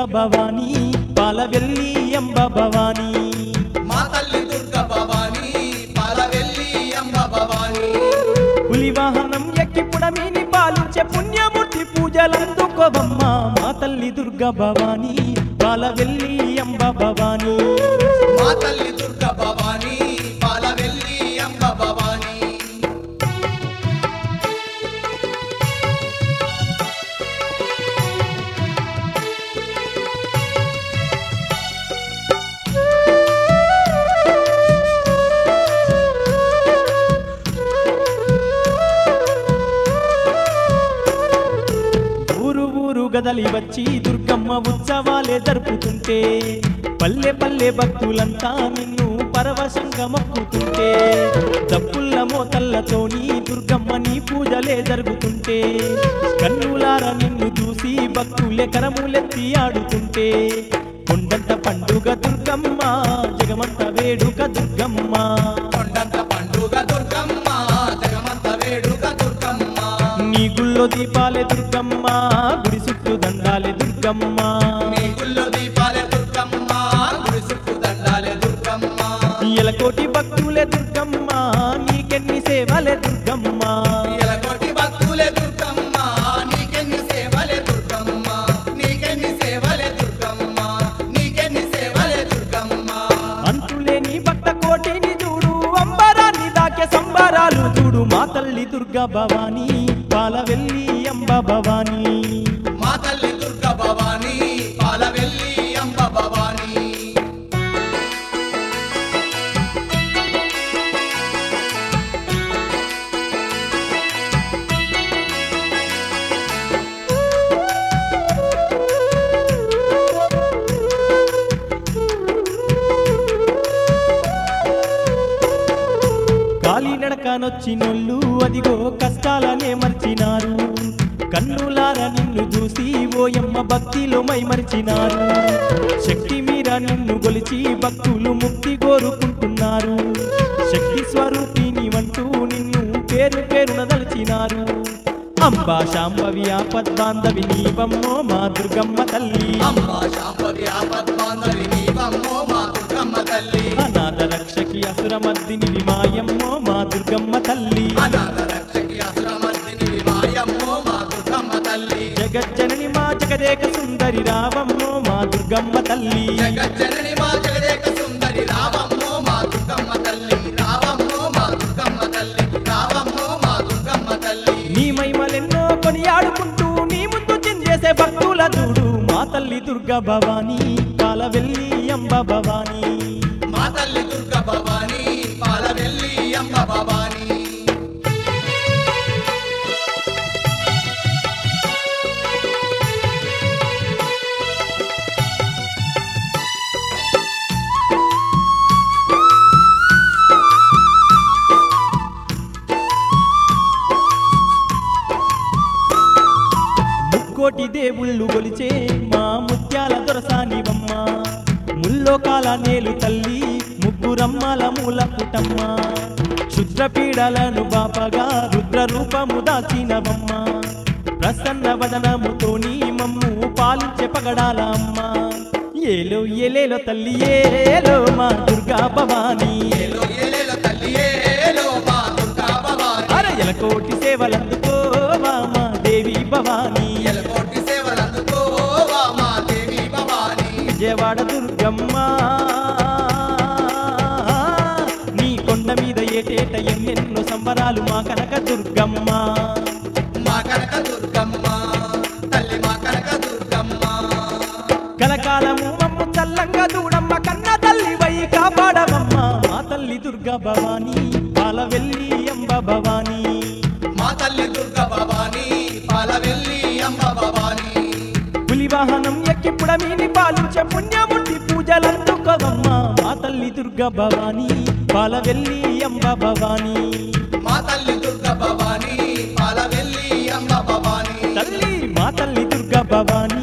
భవానీ పాలవెల్లి అంబ భవానీ మా తల్లి దుర్గ భవానీ పాలవెల్లి అంబ భవానీ పులి వాహనం ఎక్కి పుడమిని పాలించే పుణ్యమూర్తి పూజలందుకోవమ్మ మా తల్లి దుర్గ భవానీ పాలవెల్లి అంబ భవానీ మా తల్లి దుర్గ భవానీ పాలవెల్లి అంబ భవానీ ఊరు ఊరు గదలి వచ్చి దుర్గమ్మ ఉత్సవాలే జరుపుతుంటే పల్లె పల్లె భక్తులంతా నిన్ను పరవశంగా మొక్కుతుంటే దప్పుల్ల మోతల్లతోని దుర్గమ్మ నీ పూజలే జరుగుతుంటే కన్నులార నిన్ను చూసి భక్తులే కరములెత్తి ఆడుతుంటే కొండంత పండుగ దుర్గమ్మ జగమంత వేడుక దుర్గమ్మ కొండంత పండుగ దుర్గమ్మ జగమంత వేడుక దుర్గమ్మ నీ గుళ్ళో దీపాలే దుర్గమ్మ గుడి చుట్టూ దండాలే దుర్గమ్మ నీ గుళ్ళో దీపాలే దుర్గమ్మ గుడి చుట్టూ దండాలే దుర్గమ్మ ఎలకోటి భక్తులే దుర్గమ్మ నీకెన్ని సేవలే దుర్గమ్మ ఎలగొట్టి భక్తులే దుర్గమ్మ నీకెన్ని సేవలే దుర్గమ్మ నీకెన్ని సేవలే దుర్గమ్మ నీకెన్ని సేవలే దుర్గమ్మ అంతులేని భక్త కోటిని చూడు అంబరాన్ని దాకే సంబరాలు చూడు మా తల్లి దుర్గా భవానీ పాలవెల్లి అంబ భవానీ మా తల్లి దుర్గ భవానీ పాలవెల్లి అంబ భవానీ కాలినడకనొచ్చినోళ్ళు అదిగో కష్టాలనే మర్చినారు కన్నులార నిన్ను చూసి ఓయమ్మ భక్తిలో మైమరిచినారు శక్తి మీర నిన్ను గొలిచి భక్తులు ముక్తి కోరుకుంటున్నారు శక్తి స్వరూపిని వంటూ నిన్ను పేరు పేరున దలిచినారు అంబా శాంభవి ఆపద్బాంధవి నీవమ్మో మా దుర్గమ్మ తల్లి అమ్మ శాంపది ఆపద్బాంధవి నీవమ్మో మా దుర్గమ్మ తల్లి అనాథ రక్షకి అసురమర్దిని విమాయమ్మో మా దుర్గమ్మ తల్లి అనాథ రక్షకి అసురమర్దిని మాయమ్మో మా దుర్గమ్మ తల్లి జగజ్జనని మా జగదేక సుందరి రావమ్మో మా దుర్గమ్మ తల్లి జగజ్జనని మా జగదేక సుందరి రావమ్మో మా దుర్గమ్మ తల్లి రావమ్మో మా దుర్గమ్మ తల్లి రావమ్మో మా దుర్గమ్మ తల్లి నీ మహిమలెన్నో కొనియాడుకుంటూ నీ ముందు చిందేసే భక్తుల చూడు మా తల్లి దుర్గ భవానీ కాలవెల్లి అంబ భవానీ మా తల్లి దుర్గ భవానీ పాలవెల్లి అంబ భవానీ ముక్కోటి దేవుళ్ళు గొలిచే మా ముత్యాల దొరసానివమ్మ ముల్లోకాల నేలు తల్లి ముగ్గురమ్మల మూల పుటమ్మ క్షుద్రపీడలను బాపగా రుద్ర రూపము దాచినవమ్మ ప్రసన్న వదనముతోని మమ్ము పాలించే పగడాల అమ్మ ఏలో ఏలేలో తల్లి ఏలో మా దుర్గా భవానీ ఏలో ఏలేల తల్లి ఏలో మా దుర్గా భవానీ అర ఎలకోటి సేవలందుకోవా మా దేవి భవానీ ఎలకోటి సేవలందుకోవా మా దేవి భవానీ విజయవాడ దుర్గమ్మ నీ కొండ మీద ఏటేట ఎన్నెన్నో సంబరాలు మా కనక దుర్గమ్మ మా కనక దుర్గమ్మ తల్లి మా కనక దుర్గమ్మ కలకాలము మమ్ము చల్లంగా దూడమ్మ కన్న తల్లి వై కాపాడవమ్మ మా తల్లి దుర్గా భవానీ పాలవెల్లి అంబ భవానీ మా తల్లి దుర్గ భవానీ పాలవెల్లి అంబ భవానీ పులి వాహనం ఎక్కి పుడమిని పాలించే పుణ్యమూర్తి పూజలందుకోవమ్మ మా తల్లి దుర్గా భవానీ పాలవెల్లి అంబ భవానీ మా తల్లి దుర్గ భవానీ పాలవెల్లి అంబ భవానీ తల్లి మా తల్లి దుర్గా భవానీ